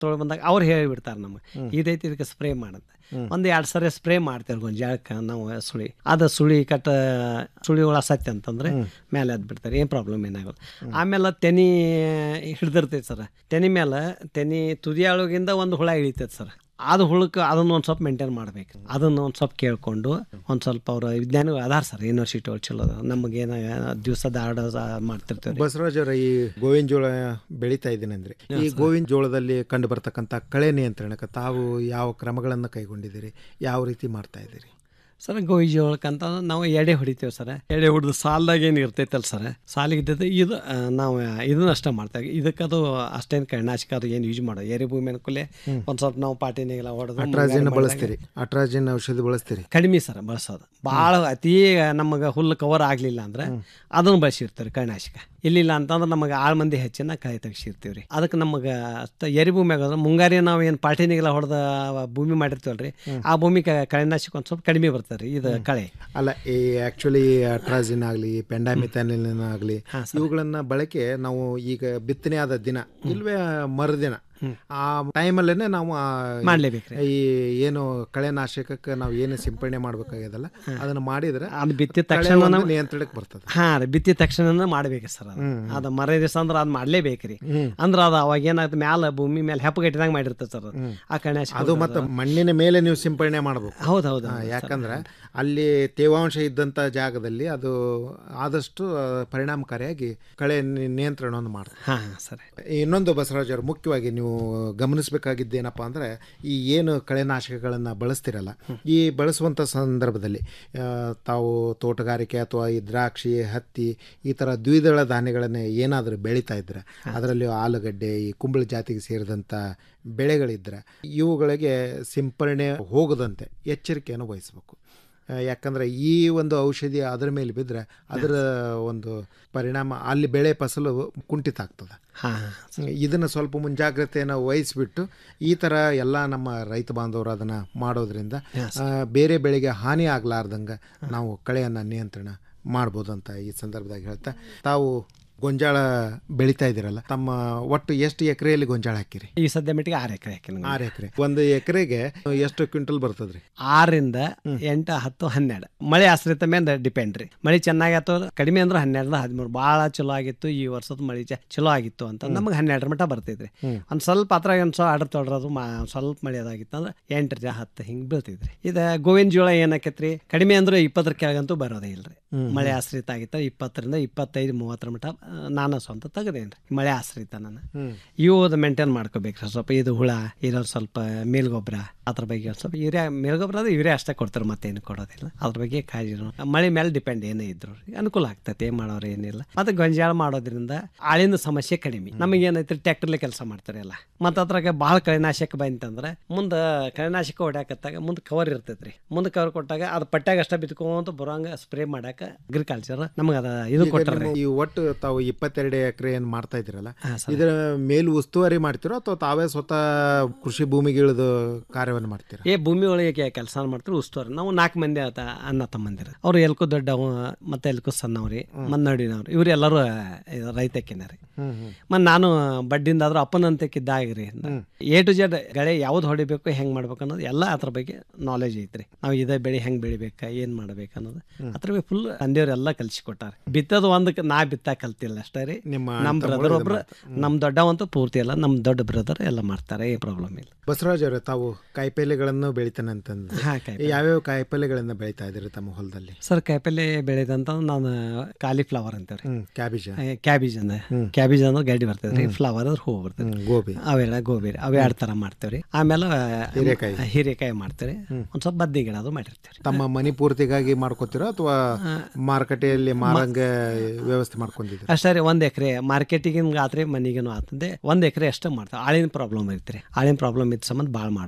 ತೊಳೆ ಬಂದಾಗ ಅವ್ರು ಹೇಳಿಬಿಡ್ತಾರೆ ನಮಗೆ ಇದೈತಿ ಇದಕ್ಕೆ ಸ್ಪ್ರೇ ಮಾಡಂತ ಒಂದು ಎರಡು ಸರಿ ಸ್ಪ್ರೇ ಮಾಡ್ತೇವೆ ಗೊಂಜಾಳಕ್ಕೆ ನಾವು ಸುಳಿ ಅದು ಸುಳಿ ಕಟ್ಟ ಸುಳಿ ಹುಳ ಸತ್ಯ ಅಂತಂದ್ರೆ ಮೇಲೆ ಎದ್ದು ಬಿಡ್ತಾರೆ ಏನು ಪ್ರಾಬ್ಲಮ್ ಏನಾಗಲ್ಲ ಆಮೇಲೆ ತೆನಿ ಹಿಡ್ದಿರ್ತೈತೆ ಸರ್ ತೆನಿ ಮೇಲೆ ತೆನಿ ತುದಿಯಾಳಗಿಂದ ಒಂದು ಹುಳ ಇಳಿತೈತೆ ಸರ್ ಅದು ಹುಳಕ್ಕೆ ಅದನ್ನು ಒಂದು ಸ್ವಲ್ಪ ಮೇಂಟೈನ್ ಮಾಡ್ಬೇಕು ಅದನ್ನು ಒಂದು ಸ್ವಲ್ಪ ಕೇಳ್ಕೊಂಡು ಒಂದು ಸ್ವಲ್ಪ ಅವ್ರ ವಿಜ್ಞಾನಿಗಳು ಅದಾರ ಸರ್ ಯೂನಿವರ್ಸಿಟಿ ಅವ್ರು ಚಲೋ ಅದಾರ. ನಮಗೇನ ದಿವಸದ ಆರ್ಡ ಮಾಡ್ತಿರ್ತೀವಿ ರೀ ಬಸವರಾಜ್ ಅವರ ಈ ಗೋವಿನ ಜೋಳ ಬೆಳೀತಾ ಇದ್ದೀನಿ ಅಂದ್ರೆ ಈ ಗೋವಿನ ಜೋಳದಲ್ಲಿ ಕಂಡು ಬರ್ತಕ್ಕಂಥ ಕಳೆ ನಿಯಂತ್ರಣಕ್ಕೆ ತಾವು ಯಾವ ಕ್ರಮಗಳನ್ನು ಕೈಗೊಂಡಿದ್ದೀರಿ ಯಾವ ರೀತಿ ಮಾಡ್ತಾ ಇದ್ದೀರಿ ಸರ್ ಗೋವಿ ಜೋಳಕ್ಕಂತ ನಾವು ಎಡೆ ಹೊಡಿತೇವೆ ಸರ್ ಎಡೆ ಹೊಡೆದು ಸಾಲ್ದಾಗ ಏನು ಇರ್ತೈತಲ್ಲ ಸರ್ ಸಾಲಿಗೆ ಇದ್ದದ್ದು ಇದು ಆ, ನಾವು ಇದನ್ನ ಅಷ್ಟೇ ಮಾಡ್ತೇವೆ ಇದಕ್ಕೆ ಅದು ಅಷ್ಟೇನು ಕಣ್ಣಾಶಕ ಅದು ಏನು ಯೂಸ್ ಮಾಡೋದು ಎರೆ ಭೂಮಿ ಅನ್ಕೂಲೆ ಒಂದು ಸ್ವಲ್ಪ ನಾವು ಪಾಟಿನಿಗೆಲ್ಲ ಹೊಡೆದು ಅಟ್ರಾಜಿನ್ ಬಳಸ್ತೀರಿ ಅಟ್ರಾಜಿನ್ ಔಷಧಿ ಬಳಸ್ತೀರಿ ಕಡಿಮೆ ಸರ್ ಬಳಸೋದು ಭಾಳ ಅತಿ ನಮಗೆ ಹುಲ್ಲು ಕವರ್ ಆಗಲಿಲ್ಲ ಅಂದ್ರೆ ಅದನ್ನು ಬಳಸಿರ್ತೀವಿ ಕಣ್ಣಾಶಕ ಇಲ್ಲಿಲ್ಲ ಅಂತಂದ್ರೆ ನಮಗೆ ಆಳು ಮಂದಿ ಹೆಚ್ಚಿನ ಕೈ ತೆಗ್ಸಿರ್ತೀವಿ ರೀ ಅದಕ್ಕೆ ನಮಗೆ ಅಷ್ಟ ಎರಿ ಭೂಮಿ ಆಗೋದು ಮುಂಗಾರಿ ನಾವು ಏನು ಪಾಟಿನಿಗೆಲ್ಲ ಹೊಡೆದ ಭೂಮಿ ಮಾಡಿರ್ತೀವಲ್ರಿ ಆ ಭೂಮಿ ಕ- ಕಳೆನಾಶಕ ಒಂದು ಸ್ವಲ್ಪ ಕಡಿಮೆ ಬರ್ತದೆ ರೀ ಇದು ಕಳೆ ಅಲ್ಲ ಈ ಆಕ್ಚುಲಿ ಅಟ್ರಾಜಿನ್ ಆಗಲಿ ಪೆಂಡಾಮಿಥಾನಿಲಿನ್ ಆಗಲಿ ಇವುಗಳನ್ನ ಬಳಕೆ ನಾವು ಈಗ ಬಿತ್ತನೆ ಆದ ದಿನ ಇಲ್ವೇ ಮರುದಿನ ಆ ಟೈಮಲ್ಲೇ ನಾವು ಆ ಮಾಡ್ಲೇಬೇಕ್ರಿ. ಈ ಏನು ಕಳೆನಾಶಕಕ್ಕೆ ನಾವು ಏನು ಸಿಂಪಡಣೆ ಮಾಡ್ಬೇಕಾಗ್ಯದಲ್ಲ ಅದನ್ನ ಮಾಡಿದ್ರೆ ಅದು ಬಿತ್ತಿದ ಕಳೆ ತಕ್ಷಣ ಒಂದು ನಾವು- ನಿಯಂತ್ರಣಕ್ಕೆ ಬರ್ತದೆ ಹಾಂ ರೀ ಬಿತ್ತಿದ ತಕ್ಷಣ ಮಾಡ್ಬೇಕು ಸರ್ ಅದು ಅದು ಮರ ದಿವಸ ಅಂದ್ರೆ ಅದು ಮಾಡ್ಲೇಬೇಕ್ರಿ ಅಂದ್ರೆ ಅದು ಅವಾಗ ಏನಾಗುತ್ತೆ ಮ್ಯಾಲ ಭೂಮಿ ಮೇಲೆ ಹೆಪ್ಪಗಟ್ಟಿದಂಗೆ ಮಾಡಿರ್ತದೆ ಸರ್ ಅದು ಆ ಕಣ್ಣಾಶಕ ಅದು ಮತ್ತೆ ಮಣ್ಣಿನ ಮೇಲೆ ನೀವು ಸಿಂಪಡಣೆ ಮಾಡಬೇಕು ಹೌದು ಹೌದು ಹಾ, ಯಾಕಂದ್ರೆ ಅಲ್ಲಿ ತೇವಾಂಶ ಇದ್ದಂಥ ಜಾಗದಲ್ಲಿ ಅದು ಆದಷ್ಟು ಆ, ಪರಿಣಾಮಕಾರಿಯಾಗಿ ಕಳೆ ನಿ- ನಿಯಂತ್ರಣವನ್ನು ಮಾಡ್ತದೆ ಹಾಂ ಸರಿ ಇನ್ನೊಂದು ಬಸವರಾಜ್ ಅವರು ಮುಖ್ಯವಾಗಿ ನೀವು ಗಮನಿಸಬೇಕಾಗಿದ್ದೇನಪ್ಪ ಅಂದರೆ ಈ ಏನು ಕಳೆನಾಶಕಗಳನ್ನು ಬಳಸ್ತಿರಲ್ಲ ಈ ಬಳಸುವಂಥ ಸಂದರ್ಭದಲ್ಲಿ ಆ, ತಾವು ತೋಟಗಾರಿಕೆ ಅಥವಾ ಈ ದ್ರಾಕ್ಷಿ ಹತ್ತಿ ಈ ಥರ ದ್ವಿದಳ ಧಾನ್ಯಗಳನ್ನೇ ಏನಾದರೂ ಬೆಳೀತಾ ಇದ್ರೆ ಅದರಲ್ಲಿ ಆಲೂಗಡ್ಡೆ ಈ ಕುಂಬಳ ಜಾತಿಗೆ ಸೇರಿದಂಥ ಬೆಳೆಗಳಿದ್ರೆ ಇವುಗಳಿಗೆ ಸಿಂಪರಣೆ ಹೋಗದಂತೆ ಎಚ್ಚರಿಕೆಯನ್ನು ವಹಿಸಬೇಕು ಆ, ಯಾಕಂದ್ರೆ ಈ ಒಂದು ಔಷಧಿ ಅದರ ಮೇಲೆ ಬಿದ್ದರೆ ಅದರ ಒಂದು ಪರಿಣಾಮ ಅಲ್ಲಿ ಬೆಳೆ ಫಸಲು ಕುಂಠಿತ ಆಗ್ತದೆ ಹಾಂ ಇದನ್ನು ಸ್ವಲ್ಪ ಮುಂಜಾಗ್ರತೆಯನ್ನು ವಹಿಸಿಬಿಟ್ಟು ಈ ಥರ ಎಲ್ಲ ನಮ್ಮ ರೈತ ಬಾಂಧವರು ಅದನ್ನು ಮಾಡೋದ್ರಿಂದ ಆ, ಬೇರೆ ಬೆಳೆಗೆ ಹಾನಿ ಆಗ್ಲಾರ್ದಂಗೆ ನಾವು ಕಳೆಯನ್ನು ನಿಯಂತ್ರಣ ಮಾಡ್ಬೋದು ಅಂತ ಈ ಸಂದರ್ಭದಾಗ ಹೇಳ್ತಾ ತಾವು ಗೊಂಜಾಳ ಬೆಳೀತಾ ಇದ್ದೀರಲ್ಲ ತಮ್ಮ ಒಟ್ಟು ಎಷ್ಟು ಎಕರೆಯಲ್ಲಿ ಗೊಂಜಾಳ ಹಾಕಿರಿ ಈ ಸದ್ಯ ಮಟ್ಟಿಗೆ ಆರು ಎಕರೆ ಹಾಕಿ ನಂಗೆ. ಆರು ಎಕರೆ ಒಂದು ಎಕರೆಗೆ ಎಷ್ಟು ಕ್ವಿಂಟಲ್ ಬರ್ತದ್ರಿ ಆರರಿಂದ ಎಂಟು ಹತ್ತು ಹನ್ನೆರಡು ಮಳೆ ಆಶ್ರಿತ ಮೇಲೆ ಡಿಪೆಂಡ್ ರೀ ಮಳೆ ಚೆನ್ನಾಗಿ ಆಯ್ತು ಕಡಿಮೆ ಅಂದ್ರೆ ಹನ್ನೆರಡು ಹದಿಮೂರು ಭಾಳ ಚಲೋ ಆಗಿತ್ತು ಈ ವರ್ಷದ ಮಳೆ ಚ- ಚಲೋ ಆಗಿತ್ತು ಅಂತ ನಮಗೆ ಹನ್ನೆರಡರ ಮಟ್ಟ ಬರ್ತೈತ್ರಿ ಒಂದು ಸ್ವಲ್ಪ ಹತ್ರ ಒಂದು ಸ್ವಲ್ಪ ಅಡ್ರ ತೊಡ್ರದು ಮಾ ಸ್ವಲ್ಪ ಮಳೆ ಅದಾಗಿತ್ತು ಅಂದ್ರೆ ಎಂಟರ ಹತ್ತು ಹಿಂಗೆ ಬೀಳ್ತೈತ್ರಿ ಇದು ಗೋವಿನ ಜೋಳ ಏನಾಕೈತ್ರಿ ಕಡಿಮೆ ಅಂದ್ರೆ ಇಪ್ಪತ್ತರ ಕೆಳಗಂತೂ ಬರೋದೇ ಇಲ್ರಿ ಮಳೆ ಆಶ್ರಿತ ಆಗಿತ್ತು ಇಪ್ಪತ್ತರಿಂದ ಇಪ್ಪತ್ತೈದು ಮೂವತ್ತರ ಮಟ್ಟ ಆ, ನಾನು ಸ್ವಂತ ತೆಗೆದೇನ್ರಿ ಮಳೆ ಆಶ್ರಿತ ನಾನು ಇವು ಮೇಂಟೈನ್ ಮಾಡ್ಕೋಬೇಕ್ರಿ ಸ್ವಲ್ಪ ಇದು ಹುಳ ಇರೋ ಸ್ವಲ್ಪ ಮೇಲ್ಗೊಬ್ಬರ ಅದ್ರ ಬಗ್ಗೆ ಒಂದ್ ಸ್ವಲ್ಪ ಯೂರಿಯಾ ಮೇಲ್ಗೊಬ್ಬರ ಅಂದ್ರೆ ಯೂರಿಯಾ ಅಷ್ಟೇ ಕೊಡ್ತಾರೆ ಮತ್ತೇನು ಕೊಡೋದಿಲ್ಲ ಅದ್ರ ಬಗ್ಗೆ ಕಾಳಜಿ ನೋ- ಮಳೆ ಮೇಲೆ ಡಿಪೆಂಡ್ ಏನೇ ಇದ್ರು ರೀ. ಅನುಕೂಲ ಆಗ್ತೈತೆ ಏನ್ ಮಾಡೋರು ಏನಿಲ್ಲ ಮತ್ತೆ ಗೊಂಜಾಳ ಮಾಡೋದ್ರಿಂದ ಆಳಿನ ಸಮಸ್ಯೆ ಕಡಿಮೆ ನಮಗೆ ಏನೈತ್ರಿ ಟ್ರ್ಯಾಕ್ಟರ್ಲೆ ಕೆಲಸ ಮಾಡ್ತಾರೆ ಎಲ್ಲ ಮತ್ತೆ ಅದ್ರಾಗ ಭಾಳ ಕಳೆನಾಶಕ ಬಂತಂದ್ರೆ ಮುಂದೆ ಕಳೆನಾಶಕ ಹೊಡ್ಯಾಕತ್ತಾಗ ಮುಂದೆ ಕವರ್ ಇರ್ತೈತ್ರಿ ಮುಂದೆ ಕವರ್ ಕೊಟ್ಟಾಗ ಅದು ಪಟ್ಟಾಗ ಅಷ್ಟೇ ಬಿತ್ಕೊಂತ ಬರೋಂಗ ಸ್ಪ್ರೇ ಮಾಡಾಕ ಅಗ್ರಿಕಲ್ಚರ್ ನಮಗೆ ಅದ ಇದು ಈಗ ಕೊಟ್ಟಾರೆ ನಿಮ್ಮ ಈ ಒಟ್ಟು ತಾವು ಇಪ್ಪತ್ತೆರಡು ಎಕರೆ ಏನು ಮಾಡ್ತಾ ಇದ್ದೀರಲ್ಲ ಇದರ ಮೇಲು ಉಸ್ತುವಾರಿ ಮಾಡ್ತೀರೋ ಅಥವಾ ತಾವೇ ಸ್ವತಃ ಕೃಷಿ ಭೂಮಿಗೆ ಇಳಿದು ಕಾರ್ಯವನ್ನು ಮಾಡ್ತೀರಾ ಏ ಭೂಮಿ ಒಳಗೆ ಕೆಲಸ ಮಾಡ್ತಾರೆ ಉಸ್ತುವಾರಿ ನಾವು ನಾಲ್ಕು ಮಂದಿ ಆತ ಅಣ್ಣ ತಮ್ಮಂದಿರ ಅವ್ರು ಎಲ್ಕು ದೊಡ್ಡವ ಮತ್ತೆ ಎಲ್ಕು ಸಣ್ಣವ್ರಿ ಮನ್ನಡಿನವ್ರು ಇವ್ರು ಎಲ್ಲರೂ ರೈತಕ್ಕಿನ ರೀ ಮತ್ತು ನಾನು ಬಡ್ಡಿಂದ ಆದ್ರೂ ಅಪ್ಪನಂತಕ್ಕಿದ್ದಾಗ್ರಿ ಎ ಟು ಜೆಡ್ ಗಳೆ ಯಾವ್ದು ಹೊಡಿಬೇಕು ಹೆಂಗೆ ಮಾಡ್ಬೇಕು ಅನ್ನೋದು ಎಲ್ಲ ಅದ್ರ ಬಗ್ಗೆ ನಾಲೆಜ್ ಐತ್ರಿ ನಾವು ಇದೇ ಬೆಳೆ ಹೆಂಗೆ ಬೆಳಿಬೇಕಾ ಏನು ಮಾಡ್ಬೇಕು ಅನ್ನೋದು ಅದ್ರ ಬಗ್ಗೆ ಫುಲ್ ತಂದೆಯವ್ರೆಲ್ಲ ಕಲಿಸಿಕೊಟ್ಟಾರ ಬಿತ್ತದು ಒಂದಕ್ಕೆ ನಾ ಬಿತ್ತ ಕಲ್ತಿಲ್ಲ ಅಷ್ಟೇ ರೀ ನಿಮ್ಮ ನಮ್ಮ ತಮ್ಮರು ಬ್ರದರ್ ಇದು ಒಬ್ರು ನಮ್ಮ ದೊಡ್ಡವಂತೂ ಪೂರ್ತಿ ಎಲ್ಲ ನಮ್ಮ ದೊಡ್ಡ ಬ್ರದರ್ ಎಲ್ಲ ಮಾಡ್ತಾರೆ ಏನು ಪ್ರಾಬ್ಲಮ್ ಇಲ್ಲ ಬಸವರಾಜ್ ಅವರೇ ತಾವು ಕಾಯಿಪಲ್ಯಗಳನ್ನು ಬೆಳಿತಾನೆ ಅಂತಂದ್ರೆ ಹಾ, ಕಾಯಿಪಲ್ಲೆ. ಯಾವ್ಯಾವ ಕಾಯಿಪಲ್ಯಗಳನ್ನ ಬೆಳಿತಾ ಇದ್ದೀರಿ ತಮ್ಮ ಹೊಲದಲ್ಲಿ ಸರ್ ಕಾಯಿಪಲ್ಲೆ ಬೆಳೆದಂತ ನಾನು ಕಾಲಿಫ್ಲವರ್ ಅಂತೇವ್ರಿ ಹ್ಮ್ ಕ್ಯಾಬೇಜ್ ಕ್ಯಾಬೇಜ್ ಅಂದ್ರೆ ಕ್ಯಾಬೇಜ್ ಅಂದ್ರೆ ಗಡ್ಡಿ ಬರ್ತದೆ ರೀ ಫ್ಲವರ್ ಅಂದ್ರೆ ಹೂವು ಬರ್ತದೆ ಗೋಬಿ ಅವೆಲ್ಲ ಗೋಬಿ ಅವು ಎರಡು ಥರ ಮಾಡ್ತೇವ್ರಿ ಆಮೇಲೆ ಹೀರೆಕಾಯಿ. ಹೀರೆಕಾಯಿ ಮಾಡ್ತೇವೆ ಒಂದು ಸ್ವಲ್ಪ ಬದ್ನಿ ಗಿಡ ಅದು ಮಾಡಿರ್ತೀವಿ ತಮ್ಮ ಮನಿ ಪೂರ್ತಿಗಾಗಿ ಮಾಡ್ಕೋತೀರೋ ಅಥವಾ ಮಾರುಕಟ್ಟೆಯಲ್ಲಿ ಮಾರಂಗೆ ವ್ಯವಸ್ಥೆ ಮಾಡ್ಕೊಂಡಿದ್ದೀರಾ ಅಷ್ಟೇ ರೀ ಒಂದು ಎಕರೆ ಮಾರ್ಕೆಟಿಗಿನ ಆತ್ರಿ ಮನಿಗೇನು ಆತಂದೆ ಒಂದು ಎಕರೆ ಅಷ್ಟೇ ಮಾಡ್ತೇವೆ ಆಳಿನ ಪ್ರಾಬ್ಲಮ್ ಐತ್ರಿ ಆಳಿನ ಪ್ರಾಬ್ಲಮ್ ಇದ್ದ ಸಂಬಂಧ ಭಾಳ ಮಾಡೋದಿಲ್ಲ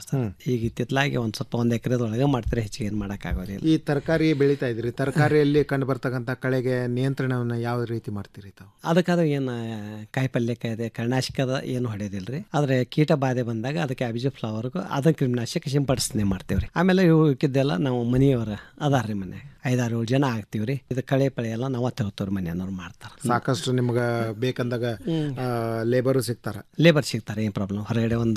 ಸರ್ ಈಗ ಇತ್ತಿತ್ತಲಾಗಿ ಒಂದ್ ಸ್ವಲ್ಪ ಒಂದ್ ಎಕರೆದೊಳಗೆ ಮಾಡ್ತಾರೆ ಹೆಚ್ಚಿಗೆ ಏನ್ ಮಾಡಕ್ ಆಗೋದಿಲ್ಲ ಈ ತರಕಾರಿ ಬೆಳೀತಾ ಇದ್ರಿ ತರಕಾರಿಯಲ್ಲಿ ಕಂಡು ಬರ್ತಕ್ಕಂಥ ಕಳೆಗೆ ನಿಯಂತ್ರಣವನ್ನ ಯಾವ ರೀತಿ ಮಾಡ್ತೀರಿ ತಾವು ಅದಕ್ಕಾದ ಏನು ಕಾಯಿ ಪಲ್ಯಕ್ಕೆ ಇದೆ ಕೀಟನಾಶಕದ ಏನು ಹೊಡೆಯೋದಿಲ್ರಿ ಆದ್ರೆ ಕೀಟ ಬಾಧೆ ಬಂದಾಗ ಅದಕ್ಕೆ ಅಬಿಜ ಫ್ಲವರ್ಗೂ ಅದನ್ನ ಕ್ರಿಮಿನಾಶಕ ಸಿಂಪಡಿಸನೆ ಮಾಡ್ತೇವ್ರಿ ಆಮೇಲೆ ಇವು ಉಳ್ಕಿದ್ದೆಲ್ಲ ನಾವು ಮನೆಯವರ ಅದಾರ್ರಿ ಮನೆ ಐದಾರು ಏಳು ಜನ ಆಗ್ತೀವ್ರಿ ಇದು ಕಳೆ ಪಳೆ ಎಲ್ಲ ನಾವು ತೆಗ್ತವ್ರಿ ಮನೆಯವ್ರು ಮಾಡ್ತಾರ ಸಾಕಷ್ಟು ನಿಮ್ಗೆ ಬೇಕಂದಾಗ ಲೇಬರು ಸಿಗ್ತಾರ ಲೇಬರ್ ಸಿಗ್ತಾರೆ ಏನ್ ಪ್ರಾಬ್ಲಮ್ ಹೊರಗಡೆ ಒಂದು